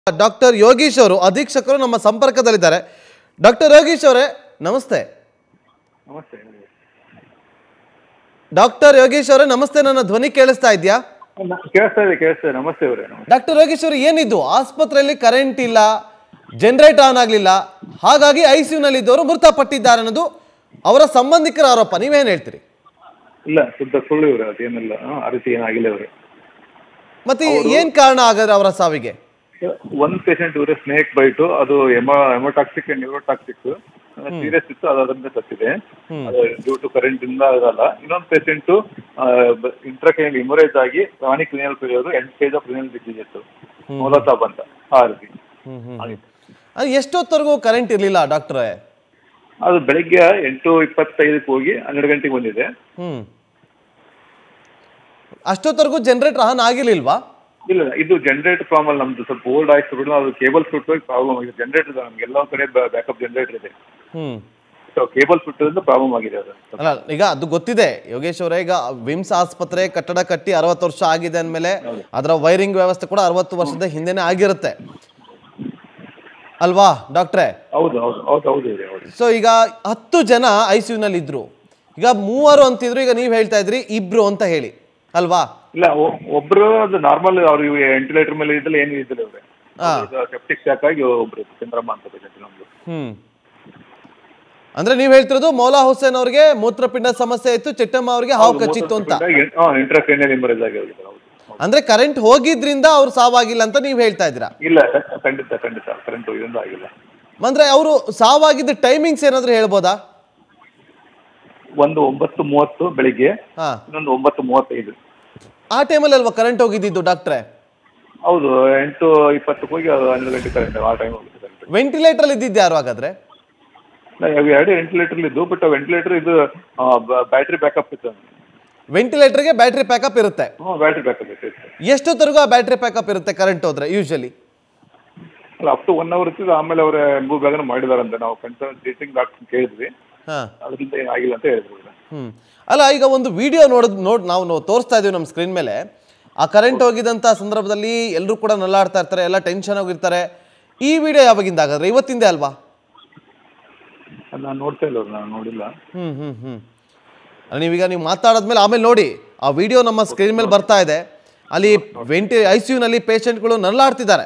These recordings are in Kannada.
ಡಾಕ್ಟರ್ ಯೋಗೀಶ್ ಅವರು ಅಧೀಕ್ಷಕರು ನಮ್ಮ ಸಂಪರ್ಕದಲ್ಲಿದ್ದಾರೆ ಡಾಕ್ಟರ್ ಯೋಗೀಶ್ ಅವರೇ ನಮಸ್ತೆ ನಮಸ್ತೆ ಡಾಕ್ಟರ್ ಯೋಗೀಶ್ ಅವರೇ ನಮಸ್ತೆ ನನ್ನ ಧ್ವನಿ ಕೇಳಿಸ್ತಾ ಇದೆಯಾ ನ- ಕೇಳಿಸ್ತಾ ಇದೆ ಕೇಳಿಸ್ತಾ ಇದೆ ನಮಸ್ತೆ ಅವರೇ ನಮಸ್ತೆ ಡಾಕ್ಟರ್ ಯೋಗೀಶ್ ಅವರು ಏನಿದ್ದು ಆಸ್ಪತ್ರೆಯಲ್ಲಿ ಕರೆಂಟ್ ಇಲ್ಲ ಜನರೇಟ್ ಆನ್ ಆಗಲಿಲ್ಲ ಹಾಗಾಗಿ ಐ ಸಿ ಇದ್ದವರು ಮೃತಪಟ್ಟಿದ್ದಾರೆ ಅನ್ನೋದು ಅವರ ಸಂಬಂಧಿಕರ ಆರೋಪ ನೀವೇನು ಹೇಳ್ತೀರಿ ಇಲ್ಲ ಶುದ್ಧ ಸುಳ್ಳು ಇವ್ರೆ ಅದೇನಿಲ್ಲ ಹಾ, ಆ ರೀತಿ ಏನಾಗಿಲ್ಲ ಇವ್ರೆ ಮತ್ತೆ ಏನ್ ಕಾರಣ ಆಗದ್ರೆ ಅವರ ಸಾವಿಗೆ ಒಂದ್ ಪೇಷಂಟ್ ಇವ್ರೆ ಸ್ನೇಕ್ ಬೈಟು ಅದು ಎಮೋ ಎಮೋಟಾಕ್ಸಿಕ್ ನ್ಯೂರೋಟಾಕ್ಸಿಕ್ ಸೀರಿಯಸ್ ಇತ್ತು ಅದು ಅದರಿಂದ ಸತ್ತಿದೆ ಅದು ಡ್ಯೂ ಟು ಕರೆಂಟ್ ಇಂದ ಅದಲ್ಲ ಇನ್ನೊಂದು ಪೇಷಂಟ್ ಇಂಟ್ರಕೈನ್ ಇಮರೇಜ್ ಆಗಿ chronic renal failure end stage of renal disease ಇತ್ತು ಮೊಲತಾಬ್ ಅಂತ ಆ ರೀತಿ ಆಗಿತ್ತು. ಅದು ಎಷ್ಟೊತ್ತವರೆಗೂ ಕರೆಂಟ್ ಇರಲಿಲ್ಲ ಡಾಕ್ಟ್ರೇ ಅದು ಬೆಳಿಗ್ಗೆ ಎಂಟು ಇಪ್ಪತ್ತೈದಕ್ಕೆ ಹೋಗಿ ಹನ್ನೆರಡು ಗಂಟೆಗೆ ಬಂದಿದೆ ಹ್ಮ್ ಅಷ್ಟೊತ್ತವರೆಗೂ ಜನರೇಟರ್ ಆನ್ ಆಗಿರ್ಲಿಲ್ವಾ ಇಲ್ಲ ಇದು ಜನರೇಟರ್ ಪ್ರಾಬ್ಲಮ್ ನಮ್ದು ಸ್ವಲ್ಪ ಓಲ್ಡ್ ಆಯ್ತು ಅದು ಕೇಬಲ್ ಸುಟ್ಟೋಗಿ ಪ್ರಾಬ್ಲಮ್ ಆಗಿದೆ ಜನರೇಟರ್ ಇದೆ ನಮ್ಗೆ ಎಲ್ಲ ಕಡೆ ಬ್ಯಾಕಪ್ ಜನರೇಟರ್ ಇದೆ ಹ್ಮ್ ಸೊ ಕೇಬಲ್ ಸುಟ್ಟೋದ್ರಿಂದ ಪ್ರಾಬ್ಲಮ್ ಆಗಿದೆ ಅದು ಅಲ್ಲ ಈಗ ಅದು ಗೊತ್ತಿದೆ ಯೋಗೇಶ್ ಅವರೇ ಈಗ ವಿಮ್ಸ್ ಆಸ್ಪತ್ರೆ ಕಟ್ಟಡ ಕಟ್ಟಿ ಅರವತ್ತು ವರ್ಷ ಆಗಿದೆ ಅಂದಮೇಲೆ ಅದರ ವೈರಿಂಗ್ ವ್ಯವಸ್ಥೆ ಕೂಡ ಅರವತ್ತು ವರ್ಷದ ಹಿಂದೆನೇ ಆಗಿರುತ್ತೆ ಅಲ್ವಾ ಡಾಕ್ಟ್ರೇ ಹೌದು ಹೌದು ಹೌದು ಹೌದು ಇದೆ ಹೌದು ಸೊ ಈಗ ಹತ್ತು ಜನ ಐ ಸಿ ಯುನಲ್ಲಿ ಇದ್ರು ಈಗ ಮೂವರು ಅಂತಿದ್ರು ಈಗ ನೀವು ಹೇಳ್ತಾ ಇದ್ರಿ ಇಬ್ರು ಅಂತ ಹೇಳಿ ಅಲ್ವಾ ಇಲ್ಲ ಒ- ಒಬ್ರು ಅದು ನಾರ್ಮಲ್ ಅವ್ರು ವೆಂಟಿಲೇಟರ್ ಮೇಲೆ ಇದ್ದಲ್ಲಿ ಏನು ಇದ್ದಿಲ್ಲ ಅವ್ರೆ ಹಾ. ಸೆಪ್ಟಿಕ್ ಶಾಕ್ ಆಗಿ ಒಬ್ರು ಚಂದ್ರಮ್ಮ ಅಂತ patient ನಮ್ದು ಹ್ಮ್ ಅಂದ್ರೆ ನೀವು ಹೇಳ್ತಿರೋದು ಮೌಲಾ ಹುಸೇನ್ ಅವ್ರಿಗೆ ಮೂತ್ರಪಿಂಡ ಸಮಸ್ಯೆ ಇತ್ತು ಚಿಟ್ಟಮ್ಮ ಅವ್ರಿಗೆ ಹಾವು ಕಚ್ಚಿತ್ತು ಅಂತ ಇಂಟ್ರಾಕ್ರೇನಿಯಲ್ ಇಮರೇಜ್ ಆಗಿ ಹೋಗಿದೆ ಹೌದು ಅಂದ್ರೆ ಕರೆಂಟ್ ಹೋಗಿದ್ರಿಂದ ಅವ್ರು ಸಾವಾಗಿಲ್ಲ ಅಂತ ನೀವು ಹೇಳ್ತಾ ಇದ್ದೀರಾ ಇಲ್ಲ ಖಂಡಿತ ಖಂಡಿತ ಕರೆಂಟ್ ಇದರಿಂದ ಆಗಿಲ್ಲ ಅಂದ್ರೆ ಅವರು ಸಾವಾಗಿದ್ದ ಟೈಮಿಂಗ್ಸ್ ಏನಾದ್ರು ಹೇಳ್ಬೋದಾ ಒಂದು ಒಂಬತ್ತು ಮೂವತ್ತು ಬೆಳಿಗ್ಗೆ ಹಾ ಇನ್ನೊಂದು ಒಂಬತ್ತು ಮೂವತ್ತೈದು ಆ ಟೈಮಲ್ಲಿ ಅಲ್ವಾ ಕರೆಂಟ್ ಹೋಗಿದ್ದಿದ್ದು ಡಾಕ್ಟ್ರೆ ಹೌದು ಎಂಟು ಇಪ್ಪತ್ತಕ್ಕೆ ಹೋಗಿ ಅದು ಹನ್ನೆರಡು ಗಂಟೆ ಕರೆಂಟ್ ಆ ಟೈಮ್ ಹೋಗುತ್ತೆ ಕರೆಂಟ್ ವೆಂಟಿಲೇಟರ್ ಅಲ್ಲಿ ಇದ್ದಿದ್ದು ಯಾರು ಹಾಗಾದ್ರೆ ನಾವು ಎರಡು ವೆಂಟಿಲೇಟರ್ ಇದ್ದು ಬಟ್ ವೆಂಟಿಲೇಟರ್ ಇದು ಬ್ಯಾಟ್ರಿ ಬ್ಯಾಕಪ್ ಇತ್ತು ವೆಂಟಿಲೇಟರ್ಗೆ ಬ್ಯಾಟ್ರಿ ಪ್ಯಾಕಪ್ ಇರುತ್ತೆ ಹ್ಞೂ ಬ್ಯಾಟ್ರಿ ಬ್ಯಾಕಪ್ ಇತ್ತು ಇತ್ತು. ಎಷ್ಟೊತ್ತರೆಗೂ ಆ ಬ್ಯಾಟ್ರಿ ಪ್ಯಾಕಪ್ ಇರುತ್ತೆ ಕರೆಂಟ್ ಹೋದ್ರೆ ಯೂಶಲಿ ಅಲ್ಲ ಅಪ್ ಟು ಒನ್ ಅವರ್ ಇತ್ತು ಆಮೇಲೆ ಅವರ ಎಂಬು ಬ್ಯಾಗನ್ನು ಮಾಡಿದಾರಂತೆ ನಾವು ಕನ್ಸರ್ನ್ ಟೀಚಿಂಗ್ ಡಾಕ್ಟರ್ ಕೇಳಿದ್ವಿ ಹಾ ಅದರಿಂದ ಏನಾಗಿಲ್ಲ ಅಂತ ಹೇಳಿದ್ರು ಅವ್ರು. ಹ್ಮ್ ಅಲ್ಲ ಈಗ ಒಂದು ವಿಡಿಯೋ ನೋಡಿದ್ ನೋಡ್ ನಾವು ನೋ- ತೋರಿಸ್ತಾ ಇದೀವಿ ನಮ್ಮ ಸ್ಕ್ರೀನ್ ಮೇಲೆ ಆ ಕರೆಂಟ್ ಹೋಗಿದಂತ ಸಂದರ್ಭದಲ್ಲಿ ಎಲ್ಲರೂ ಕೂಡ ನಲ್ಲಾಡ್ತಾ ಇರ್ತಾರೆ ಎಲ್ಲ ಟೆನ್ಷನ್ ಹೋಗಿರ್ತಾರೆ ಈ ವಿಡಿಯೋ ಯಾವಾಗಿಂದ ಹಾಗಾದ್ರೆ ಇವತ್ತಿಂದೇ ಅಲ್ವಾ ಅದ್ ನಾನು ನೋಡ್ತಾ ಇಲ್ಲ ಅವ್ರು, ನಾನು ನೋಡಿಲ್ಲ ಹ್ಮ್ ಹ್ಮ್ ಹ್ಮ್ ಅಲ್ಲ, ನೀವೀಗ ನೀವು ಮಾತಾಡಿದ್ಮೇಲೆ ಆಮೇಲೆ ನೋಡಿ ಆ ವಿಡಿಯೋ ನಮ್ಮ ಸ್ಕ್ರೀನ್ ಮೇಲೆ ಬರ್ತಾ ಇದೆ ಅಲ್ಲಿ ವೆಂಟಿ ಐ ಸಿ ಯುನಲ್ಲಿ ಪೇಷಂಟ್ಗಳು ನರಳಾಡ್ತಿದ್ದಾರೆ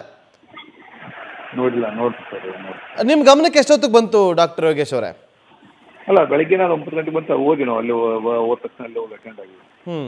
ನೋಡಿಲ್ಲ ನೋಡ್ತೀನಿ ಸರ್ ನೋಡಿ ನಿಮ್ಮ ಗಮನಕ್ಕೆ ಎಷ್ಟೊತ್ತಿಗೆ ಬಂತು ಡಾಕ್ಟರ್ ಯೋಗೇಶ್ ಅವರೇ ಅಲ್ಲ ಬೆಳಿಗ್ಗೆ ನಾನು ಒಂಬತ್ತು ಗಂಟೆಗೆ ಬಂತು ಹೋಗಿ ನಾವು ಅಲ್ಲಿ ಹೋ- ಹೋ- ಹೋದ ತಕ್ಷಣ ಅಲ್ಲಿ ಹೋಗಿ ಅಟೆಂಡ್ ಆಗಿ ಹ್ಮ್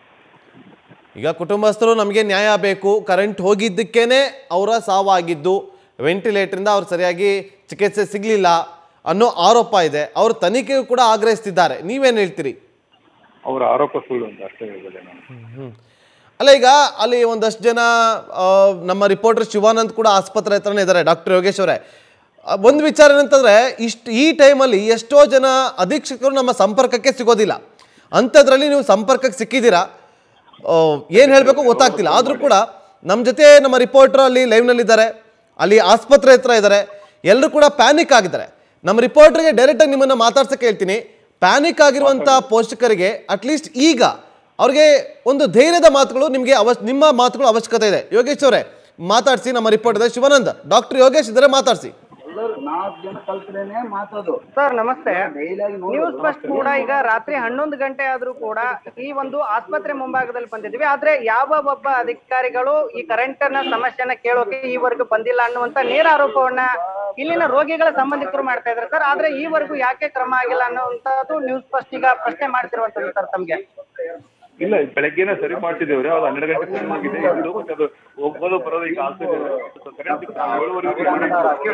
ಈಗ ಕುಟುಂಬಸ್ಥರು ನಮಗೆ ನ್ಯಾಯ ಬೇಕು ಕರೆಂಟ್ ಹೋಗಿದ್ದಕ್ಕೇನೆ ಅವರ ಸಾವಾಗಿದ್ದು ವೆಂಟಿಲೇಟರಿಂದ ಅವ್ರು ಸರಿಯಾಗಿ ಚಿಕಿತ್ಸೆ ಸಿಗಲಿಲ್ಲ ಅನ್ನೋ ಆರೋಪ ಇದೆ ಅವರು ತನಿಖೆಗೂ ಕೂಡ ಆಗ್ರಹಿಸ್ತಿದ್ದಾರೆ ನೀವೇನು ಹೇಳ್ತೀರಿ ಅವರ ಆರೋಪ ಸುಳ್ಳು ಅಂತ ಅಷ್ಟೇ ಹೇಳಿದೆ ನಾನು ಹ್ಮ್. ಅಲ್ಲ ಈಗ ಅಲ್ಲಿ ಒಂದಷ್ಟು ಜನ ಆ, ನಮ್ಮ ರಿಪೋರ್ಟರ್ ಶಿವಾನಂದ್ ಕೂಡ ಆಸ್ಪತ್ರೆ ಹತ್ರನೇ ಇದ್ದಾರೆ ಡಾಕ್ಟರ್ ಯೋಗೇಶ್ ಅವರೇ ಆ, ಒಂದು ವಿಚಾರ ಏನಂತಂದ್ರೆ ಇಷ್ಟು ಈ ಟೈಮಲ್ಲಿ ಎಷ್ಟೋ ಜನ ಅಧೀಕ್ಷಕರು ನಮ್ಮ ಸಂಪರ್ಕಕ್ಕೆ ಸಿಗೋದಿಲ್ಲ ಅಂಥದ್ರಲ್ಲಿ ನೀವು ಸಂಪರ್ಕಕ್ಕೆ ಸಿಕ್ಕಿದ್ದೀರಾ ಏನು ಹೇಳಬೇಕು ಗೊತ್ತಾಗ್ತಿಲ್ಲ ಆದರೂ ಕೂಡ ನಮ್ಮ ಜೊತೆ ನಮ್ಮ ರಿಪೋರ್ಟರ್ ಅಲ್ಲಿ ಲೈವ್ನಲ್ಲಿದ್ದಾರೆ ಅಲ್ಲಿ ಆಸ್ಪತ್ರೆ ಹತ್ರ ಇದ್ದಾರೆ ಎಲ್ಲರೂ ಕೂಡ ಪ್ಯಾನಿಕ್ ಆಗಿದ್ದಾರೆ ನಮ್ಮ ರಿಪೋರ್ಟರ್ಗೆ ಡೈರೆಕ್ಟಾಗಿ ನಿಮ್ಮನ್ನು ಮಾತಾಡ್ಸಕ್ಕೆ ಹೇಳ್ತೀನಿ ಪ್ಯಾನಿಕ್ ಆಗಿರುವಂಥ ಪೋಷಕರಿಗೆ ಅಟ್ಲೀಸ್ಟ್ ಈಗ ಅವ್ರಿಗೆ ಒಂದು ಧೈರ್ಯದ ಮಾತುಗಳು ನಿಮಗೆ ಅವಶ್ಯ ನಿಮ್ಮ ಮಾತುಗಳು ಅವಶ್ಯಕತೆ ಇದೆ ಯೋಗೇಶ್ ಅವರೇ ಮಾತಾಡಿಸಿ ನಮ್ಮ ರಿಪೋರ್ಟ್ ಇದೆ ಶಿವಾನಂದ್ ಡಾಕ್ಟರ್ ಯೋಗೇಶ್ ಇದ್ದಾರೆ ಮಾತಾಡಿಸಿ ನಾಲ್ಕು ಜನ ಕಲ್ತ್ರೇನೆ ಮಾತದು ಸರ್ ನಮಸ್ತೆ ಡೈಲಾಗಿ ನ್ಯೂಸ್ ಫಸ್ಟ್ ಕೂಡ ಈಗ ರಾತ್ರಿ ಹನ್ನೊಂದು ಗಂಟೆ ಆದ್ರೂ ಕೂಡ ಈ ಒಂದು ಆಸ್ಪತ್ರೆ ಮುಂಭಾಗದಲ್ಲಿ ಬಂದಿದ್ವಿ ಆದ್ರೆ ಯಾವ ಒಬ್ಬ ಅಧಿಕಾರಿಗಳು ಈ ಕರೆಂಟ್ ನ ಸಮಸ್ಯೆನ ಕೇಳೋಕೆ ಈವರೆಗೂ ಬಂದಿಲ್ಲ ಅನ್ನುವಂತ ನೇರ ಆರೋಪವನ್ನ ಇಲ್ಲಿನ ರೋಗಿಗಳ ಸಂಬಂಧಿಕರು ಮಾಡ್ತಾ ಇದ್ದಾರೆ ಸರ್ ಆದ್ರೆ ಈವರೆಗೂ ಯಾಕೆ ಕ್ರಮ ಆಗಿಲ್ಲ ಅನ್ನುವಂಥದ್ದು ನ್ಯೂಸ್ ಫಸ್ಟ್ ಈಗ ಪ್ರಶ್ನೆ ಮಾಡ್ತಿರುವಂತದ್ದು ಸರ್ ತಮ್ಗೆ ಇಲ್ಲ ಬೆಳಗ್ಗೆನೆ ಸರಿ ಮಾಡ್ತಿದ್ದೇವ್ರಿ ಅದು ಹನ್ನೆರಡು ಗಂಟೆ ಟೈಮ್ ಆಗಿದೆ ಇದು ಮತ್ತೆ ಅದು ಹೋಗೋದು ಬರೋದು ಈಗ ಆಗ್ತಿದೆ ಕರೆಂಟ್ ಏಳುವರೆಗೆ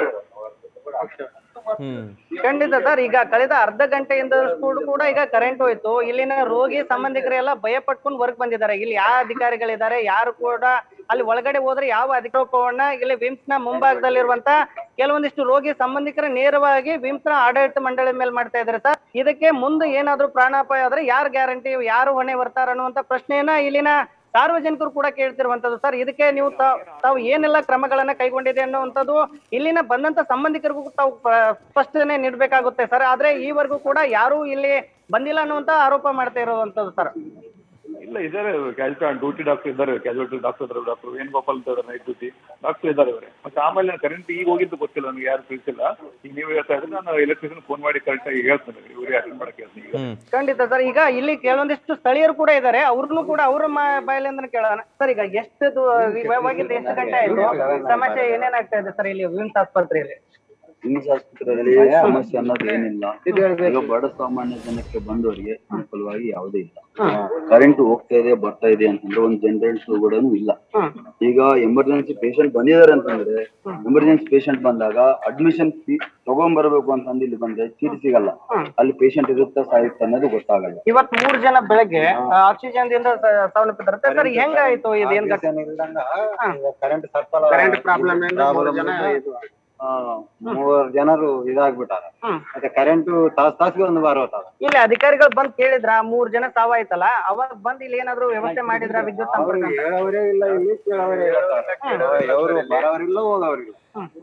ಹ್ಮ್ ಖಂಡಿತ ಸರ್ ಈಗ ಕಳೆದ ಅರ್ಧ ಗಂಟೆಯಿಂದ ಕೂಡ ಈಗ ಕರೆಂಟ್ ಹೋಯ್ತು ಇಲ್ಲಿನ ರೋಗಿ ಸಂಬಂಧಿಕರೆಲ್ಲ ಭಯ ಪಟ್ಕೊಂಡು ಹೊರಗ್ ಬಂದಿದ್ದಾರೆ ಇಲ್ಲಿ ಯಾವ ಅಧಿಕಾರಿಗಳಿದ್ದಾರೆ ಯಾರು ಕೂಡ ಅಲ್ಲಿ ಒಳಗಡೆ ಹೋದ್ರೆ ಯಾವ ಅಧಿಕಾರವನ್ನ ಇಲ್ಲಿ ವಿಮ್ಸ್ ನ ಮುಂಭಾಗದಲ್ಲಿರುವಂತ ಕೆಲವೊಂದಿಷ್ಟು ರೋಗಿ ಸಂಬಂಧಿಕರ ನೇರವಾಗಿ ವಿಮ್ಸ್ ನ ಆಡಳಿತ ಮಂಡಳಿ ಮೇಲೆ ಮಾಡ್ತಾ ಇದ್ದಾರೆ ಸರ್ ಇದಕ್ಕೆ ಮುಂದೆ ಏನಾದ್ರೂ ಪ್ರಾಣಾಪಾಯ ಆದ್ರೆ ಯಾರು ಗ್ಯಾರಂಟಿ ಯಾರು ಹೊಣೆ ಬರ್ತಾರ ಅನ್ನುವಂತ ಪ್ರಶ್ನೆಯನ್ನ ಇಲ್ಲಿನ ಸಾರ್ವಜನಿಕರು ಕೂಡ ಕೇಳ್ತಿರುವಂತದ್ದು ಸರ್ ಇದಕ್ಕೆ ನೀವು ತಾ- ತಾವು ಏನೆಲ್ಲ ಕ್ರಮಗಳನ್ನ ಕೈಗೊಂಡಿದೆ ಅನ್ನುವಂಥದ್ದು ಇಲ್ಲಿನ ಬಂದಂತ ಸಂಬಂಧಿಕರಿಗೂ ತಾವು ಪ- ಸ್ಪಷ್ಟನೆ ನೀಡಬೇಕಾಗುತ್ತೆ ಸರ್ ಆದ್ರೆ ಈವರೆಗೂ ಕೂಡ ಯಾರು ಇಲ್ಲಿ ಬಂದಿಲ್ಲ ಅನ್ನುವಂತ ಆರೋಪ ಮಾಡ್ತಾ ಇರುವಂತದ್ದು ಸರ್ ಇಲ್ಲ ಇದ್ದಾರೆ ಕ್ಯಾಜುವಲ್ ಡ್ಯೂಟಿ ಡಾಕ್ಟರ್ ಇದ್ದಾರೆ ಕ್ಯಾಜುವಲ್ಟಿ ಡಾಕ್ಟರ್ ಇದ್ದಾರೆ ಡಾಕ್ಟರ್ ವೇಣುಗೋಪಾಲ್ ಅಂತ ಇದ್ದಾರೆ ನೈಟ್ ಡ್ಯೂಟಿ ಡಾಕ್ಟರ್ ಇದ್ದಾರೆ ಅವರೇ ಮತ್ತೆ ಆಮೇಲೆ ಕರೆಂಟ್ ಈಗ ಹೋಗಿದ್ದು ಗೊತ್ತಿಲ್ಲ ನನಗೆ ಯಾರು ತಿಳಿಸಿಲ್ಲ ಈಗ ನೀವು ಹೇಳ್ತಾ ಇದ್ರೆ ನಾನು ಎಲೆಕ್ಟ್ರಿಷಿಯನ್ ಫೋನ್ ಮಾಡಿ ಕರೆಕ್ಟ್ ಆಗಿ ಹೇಳ್ತೇನೆ ಇವರೇ ಅಟೆಂಡ್ ಮಾಡಕ್ಕೆ ಹೇಳ್ತೀನಿ ಈಗ ಖಂಡಿತ ಸರ್ ಈಗ ಇಲ್ಲಿ ಕೆಲವೊಂದಿಷ್ಟು ಸ್ಥಳೀಯರು ಕೂಡ ಇದ್ದಾರೆ ಅವ್ರನ್ನು ಕೂಡ ಅವ್ರ ಬಾಯಲ್ಲಿಂದ ಕೇಳೋಣ ಸರ್ ಈಗ ಎಷ್ಟು ವಿಭಾಗದಿಂದ ಎಷ್ಟು ಗಂಟೆ ಆಯ್ತು ಸಮಸ್ಯೆ ಏನೇನಾಗ್ತಾ ಇದೆ ಸರ್ ಇಲ್ಲಿ ವಿಮ್ಸ್ ಆಸ್ಪತ್ರೆಯಲ್ಲಿ ಇಂಗ್ಲಿಷ್ ಆಸ್ಪತ್ರೆಯಲ್ಲಿ ಸಮಸ್ಯೆ ಅನ್ನೋದು ಏನಿಲ್ಲ ಈಗ ಬಡ ಸಾಮಾನ್ಯ ಜನಕ್ಕೆ ಬಂದವರಿಗೆ ಅನುಕೂಲವಾಗಿ ಯಾವುದೇ ಇಲ್ಲ ಕರೆಂಟ್ ಹೋಗ್ತಾ ಇದೆ ಬರ್ತಾ ಇದೆ ಅಂತಂದ್ರೆ ಒಂದು ಜನರೇಟರ್ ಕೂಡ ಇಲ್ಲ ಈಗ ಎಮರ್ಜೆನ್ಸಿ ಪೇಷಂಟ್ ಬಂದಿದ್ದಾರೆ ಅಂತಂದ್ರೆ ಎಮರ್ಜೆನ್ಸಿ ಪೇಷಂಟ್ ಬಂದಾಗ ಅಡ್ಮಿಷನ್ ಫೀ ತಗೊಂಡ್ಬರ್ಬೇಕು ಅಂತಂದು ಇಲ್ಲಿ ಬಂದ್ರೆ ಸೀಟ್ ಸಿಗಲ್ಲ ಅಲ್ಲಿ ಪೇಷಂಟ್ ಇರುತ್ತಾ ಸಾಯುತ್ತೆ ಅನ್ನೋದು ಗೊತ್ತಾಗಲ್ಲ ಇವತ್ ಮೂರ್ ಜನ ಬೆಳಗ್ಗೆ ಆಕ್ಸಿಜನ್ ದಿಂದ ಸ- ಸವಲತ್ತು ಸರ್ ಹೆಂಗಾಯ್ತು ಇದೇನ್ ಕರೆಂಟ್ ಸರ್ಪಲ್ ಕರೆಂಟ್ ಪ್ರಾಬ್ಲಮ್ ಆ, ಮೂವರು ಜನರು ಇದಾಗ್ಬಿಟ್ಟಾರ ಮತ್ತೆ ಕರೆಂಟ್ ತಾಸ್ ತಾಸಿಗೆ ಒಂದು ಬಾರ್ ಹೋಗ್ತಾರ ಇಲ್ಲಿ ಅಧಿಕಾರಿಗಳು ಬಂದ್ ಕೇಳಿದ್ರ ಮೂರ್ ಜನ ಸಾವಾಯ್ತಲ್ಲ ಅವಾಗ ಬಂದ್ ಇಲ್ಲಿ ಏನಾದ್ರು ವ್ಯವಸ್ಥೆ ಮಾಡಿದ್ರ ವಿದ್ಯುತ್ ಸಂಪರ್ಕ ಅಂತ? ಹೇಳೋರೇ ಇಲ್ಲ ಇಲ್ಲಿ ಕೇಳೋರೇ ಇಲ್ಲ ಅವರು ಬರೋರಿಲ್ಲ ಹೋಗೋರಿಲ್ಲ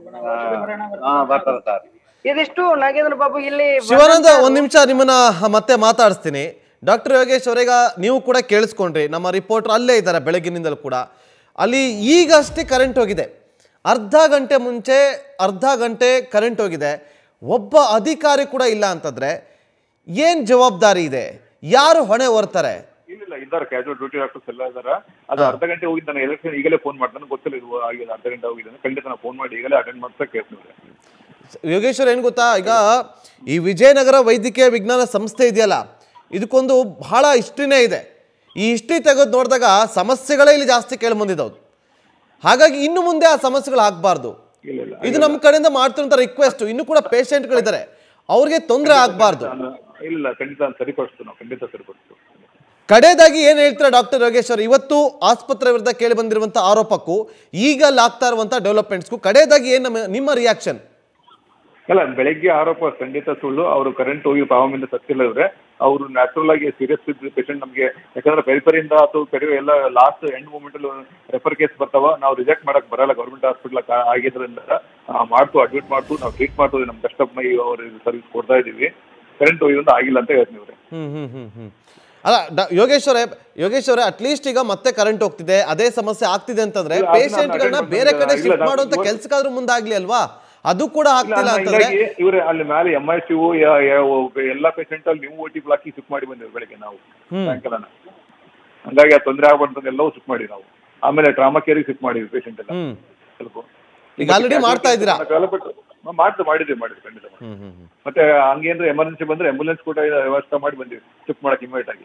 ಹಾ ಬರ್ತಾರ ಸರ್ ಇದಿಷ್ಟು ನಾಗೇಂದ್ರ ಬಾಬು ಇಲ್ಲಿ ಶಿವಾನಂದ ಒಂದ್ ನಿಮಿಷ ನಿಮ್ಮನ್ನ ಮತ್ತೆ ಮಾತಾಡಿಸ್ತೀನಿ ಡಾಕ್ಟರ್ ಯೋಗೇಶ್ ಅವರೀಗ ನೀವು ಕೂಡ ಕೇಳಿಸ್ಕೊಂಡ್ರಿ ನಮ್ಮ ರಿಪೋರ್ಟರ್ ಅಲ್ಲೇ ಇದ್ದಾರೆ ಬೆಳಗಿನಿಂದಲೂ ಕೂಡ ಅಲ್ಲಿ ಈಗಷ್ಟೇ ಕರೆಂಟ್ ಹೋಗಿದೆ ಅರ್ಧ ಗಂಟೆ ಮುಂಚೆ ಅರ್ಧ ಗಂಟೆ ಕರೆಂಟ್ ಹೋಗಿದೆ ಒಬ್ಬ ಅಧಿಕಾರಿ ಕೂಡ ಇಲ್ಲ ಅಂತಂದ್ರೆ ಏನ್ ಜವಾಬ್ದಾರಿ ಇದೆ ಯಾರು ಹೊಣೆ ಹೊರ್ತಾರೆ ಇಲ್ಲ ಇಲ್ಲ ಇದ್ದಾರೆ ಕ್ಯಾಜುವಲ್ ಡ್ಯೂಟಿ ಡಾಕ್ಟರ್ಸ್ ಎಲ್ಲ ಇದ್ದಾರೆ ಅದು ಅರ್ಧ ಗಂಟೆ ಹೋಗಿದ್ದು ನಾನು ಎಲೆಕ್ಷನ್ ಈಗಲೇ ಫೋನ್ ಮಾಡ್ತಾನೆ ಗೊತ್ತಿಲ್ಲ ಇದು ಆಗಿದೆ ಅರ್ಧ ಗಂಟೆ ಹೋಗಿದೆ ಅಂತ. ಖಂಡಿತ ನಾನು ಫೋನ್ ಮಾಡಿ ಈಗಲೇ ಅಟೆಂಡ್ ಮಾಡ್ತಾ ಕೇಳ್ತೀನಿ ಯೋಗೇಶ್ವರ್ ಏನು ಗೊತ್ತಾ ಈಗ ಈ ವಿಜಯನಗರ ವೈದ್ಯಕೀಯ ವಿಜ್ಞಾನ ಸಂಸ್ಥೆ ಇದೆಯಲ್ಲ ಇದಕ್ಕೊಂದು ಬಹಳ ಹಿಸ್ಟ್ರಿನೇ ಇದೆ ಈ ಹಿಸ್ಟ್ರಿ ತೆಗೆದು ನೋಡಿದಾಗ ಸಮಸ್ಯೆಗಳೇ ಇಲ್ಲಿ ಜಾಸ್ತಿ ಕೇಳಿ ಬಂದಿದ್ದವು ಹಾಗಾಗಿ ಇನ್ನು ಮುಂದೆ ಆ ಸಮಸ್ಯೆಗಳು ಆಗಬಾರ್ದು ಇಲ್ಲ ಇಲ್ಲ ಇದು ನಮ್ಮ ಕಡೆಯಿಂದ ಮಾಡ್ತಿರೋಂಥ ರಿಕ್ವೆಸ್ಟ್ ಇನ್ನು ಕೂಡ ಪೇಷಂಟ್ಗಳಿದ್ದಾರೆ ಅವ್ರಿಗೆ ತೊಂದರೆ ಆಗಬಾರ್ದು ನಾನು ಇಲ್ಲ ಖಂಡಿತ ನಾನು ಸರಿಪಡಿಸ್ತು ನಾವು ಖಂಡಿತ ಸರಿಪಡಿಸ್ತು ಕಡೆಯದಾಗಿ ಏನು ಹೇಳ್ತೀರಾ ಡಾಕ್ಟರ್ ಯೋಗೇಶ್ವರ್ ಇವತ್ತು ಆಸ್ಪತ್ರೆ ವಿರುದ್ಧ ಕೇಳಿ ಬಂದಿರುವಂಥ ಆರೋಪಕ್ಕೂ ಈಗ ಆಗ್ತಾ ಇರುವಂಥ ಡೆವಲಪ್ಮೆಂಟ್ಸ್ಗೂ ಕಡೆಯದಾಗಿ ಏನು ನಮ್ಮ ನಿಮ್ಮ ರಿಯಾಕ್ಷನ್ ಅಲ್ಲ ಬೆಳಗ್ಗೆ ಆರೋಪ ಖಂಡಿತ ಸುಳ್ಳು ಅವರು ಕರೆಂಟ್ ಹೋಗಿ ಪಾವಮಿಂದ ಸತ್ತಿಲ್ಲ ಇವ್ರೆ ಅವರು ನ್ಯಾಚುರಲ್ ಆಗಿ ಸೀರಿಯಸ್ ಪೇಷಂಟ್ ನಮಗೆ ಯಾಕಂದ್ರೆ ಪೆರಿಫರಿಯಿಂದ ಅಥವಾ ಪೆರಿ ಎಲ್ಲ ಲಾಸ್ಟ್ ಎಂಡ್ ಮೂಮೆಂಟ್ ಅಲ್ಲಿ ರೆಫರ್ ಕೇಸ್ ಬರ್ತಾವ ನಾವು ರಿಜೆಕ್ಟ್ ಮಾಡಕ್ ಬರಲ್ಲ ಗೌರ್ಮೆಂಟ್ ಹಾಸ್ಪಿಟಲ್ ಆಗಿದ್ರಿಂದ ಆ, ಮಾಡ್ತು ಅಡ್ಮಿಟ್ ಮಾಡ್ತು ನಾವು ಟ್ರೀಟ್ ಮಾಡ್ತೀವಿ ನಮ್ಮ ಕಸ್ಟಮರ್ ಅವ್ರ ಸರ್ವಿಸ್ ಕೊಡ್ತಾ ಇದೀವಿ ಕರೆಂಟ್ ಹೋಗಿದ್ರಿಂದ ಆಗಿಲ್ಲ ಅಂತ ಹೇಳ್ತೀನಿ ಇವ್ರೆ ಹ್ಮ್ ಹ್ಮ್ ಹ್ಮ್ ಹ್ಮ್ ಅಲ್ಲ ಡ- ಯೋಗೇಶ್ವರೇ ಯೋಗೇಶ್ವರೇ ಅಟ್ಲೀಸ್ಟ್ ಈಗ ಮತ್ತೆ ಕರೆಂಟ್ ಹೋಗ್ತಿದೆ ಅದೇ ಸಮಸ್ಯೆ ಆಗ್ತಿದೆ ಅಂತಂದ್ರೆ ಇಲ್ಲ, ಅದನ್ನ ಪೇಷಂಟ್ಗಳನ್ನ attend ಬೇರೆ ಕಡೆ ಇಲ್ಲ, ಶಿಫ್ಟ್ ನಾನು ಮಾಡುವಂತ ಇವತ್ತು- ಕೆಲ್ಸಕ್ಕಾದ್ರೂ ಮುಂದಾಗ್ಲಿ ಅಲ್ವಾ ಅದು ಕೂಡ ಇಲ್ಲ, ಆಗ್ತಿಲ್ಲ ಅಲ್ಲ, ಅಂತಂದ್ರೆ ಹೀಗಾಗಿ ಇವ್ರೆ ಅಲ್ಲಿ ಮೇಲೆ ಎಂ ಐ ಸಿ ಎಲ್ಲಾ ಪೇಷಂಟ್ ಅಲ್ಲಿ ನೀವು ಓಟಿ ಬ್ಲಾಕಿ ಶಿಫ್ಟ್ ಮಾಡಿ ಬಂದಿವಿ ಬೆಳಗ್ಗೆ ನಾವು ಸಾಯಂಕಾಲನ ಹಂಗಾಗಿ ಆ ತೊಂದರೆ ಆಗ್ಬಾರ್ದು ಎಲ್ಲವೂ ಶಿಫ್ಟ್ ಮಾಡಿ ನಾವು ಆಮೇಲೆ ಟ್ರಾಮಾ ಕೇರಿಗೆ ಶಿಫ್ಟ್ ಮಾಡಿದ್ವಿ ಪೇಷಂಟ್ ಎಲ್ಲ ಹ್ಮ್ ಸ್ವಲ್ಪ ಈಗ already ಮಾಡ್ತಾ ಇದ್ದೀರಾ? ಮಾಡ್ತು ಮಾಡಿದ್ವಿ ಮಾಡಿದ್ವಿ ಖಂಡಿತ ಮಾಡಿದ್ವಿ. ಹ್ಮ್ ಹ್ಮ್ ಹ್ಮ್ ಮತ್ತೆ ಹಂಗೇನ್ರ ಎಮರ್ಜೆನ್ಸಿ ಬಂದ್ರೆ ಆಂಬುಲೆನ್ಸ್ ಕೂಡ ಇದು ವ್ಯವಸ್ಥೆ ಮಾಡಿ ಬಂದಿವಿ ಶಿಫ್ಟ್ ಮಾಡಕ್ ಇಮಿಡಿಯೇಟ್ ಆಗಿ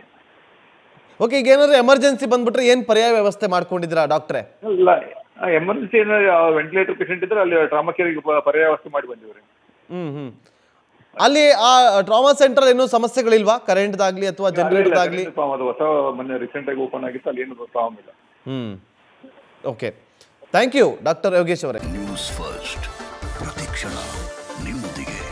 ಓಕೆ ಈಗ ಏನಾದ್ರು ಎಮರ್ಜೆನ್ಸಿ ಬಂದ್ಬಿಟ್ರೆ ಏನ್ ಪರ್ಯಾಯ ವ್ಯವಸ್ಥೆ ಮಾಡ್ಕೊಂಡಿದ್ದೀರಾ ಡಾಕ್ಟ್ರೆ ಇಲ್ಲ ಎಮರ್ಜೆನ್ಸಿ ವೆಂಟಿಲೇಟರ್ ಪೇಷಂಟ್ ಇದ್ರೆ ಅಲ್ಲಿ ಟ್ರಾಮಾ ಕೇರಿಗೆ ಪರ್ಯಾಯ ವ್ಯವಸ್ಥೆ ಮಾಡಿ ಬಂದಿವ್ರಿ ಹ್ಮ್ ಹ್ಮ್ ಅಲ್ಲಿ ಆ ಟ್ರಾಮಾ ಸೆಂಟರ್ ಏನೂ ಸಮಸ್ಯೆಗಳಿಲ್ವಾ ಕರೆಂಟ್ದಾಗ್ಲಿ ಅಥವಾ ಜನರೇಟರ್ದಾಗ್ಲಿ ಅದು ಹೊಸ ಮೊನ್ನೆ ರೀಸೆಂಟ್ ಆಗಿ ಓಪನ್ ಆಗಿತ್ತು ಅಲ್ಲಿ ಏನು ಪ್ರಾಬ್ಲಮ್ ಇಲ್ಲ ಹ್ಮ್ okay thank you doctor Yogesh ಅವರೇ ನ್ಯೂಸ್ ಫಸ್ಟ್ ಪ್ರತಿಕ್ಷಣ ನಿಮ್ಮೊಂದಿಗೆ